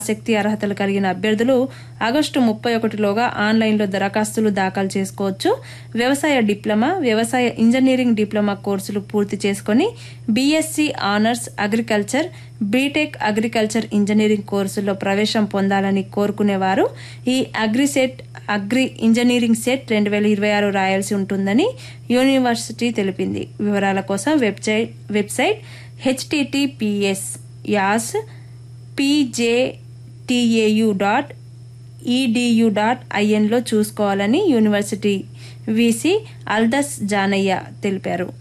ఆసక్తి అర్హతలు కలిగిన అభ్యర్థులు ఆగస్టు ముప్పై ఒకటిలోగా ఆన్లైన్లో దరఖాస్తులు దాఖలు చేసుకోవచ్చు వ్యవసాయ డిప్లొమా వ్యవసాయ ఇంజనీరింగ్ డిప్లొమా కోర్సులు పూర్తి చేసుకుని BSc honours agriculture BTech agriculture engineering కోర్సుల్లో ప్రవేశం పొందాలని కోరుకునేవారు ఈ అగ్రిసెట్ అగ్రి ఇంజనీరింగ్ సెట్ రెండు వేల ఇరవై ఆరు రాయాల్సి ఉంటుందని యూనివర్సిటీ తెలిపింది వివరాల కోసం వెబ్సైట్ వెబ్సైట్ హెచ్టిటిపిఎస్ యాస్ పీజేటీఏయు డాట్ ఈడియు డాట్ ఐఎన్లో చూసుకోవాలని యూనివర్సిటీ వీసీ అల్దస్ జానయ్య తెలిపారు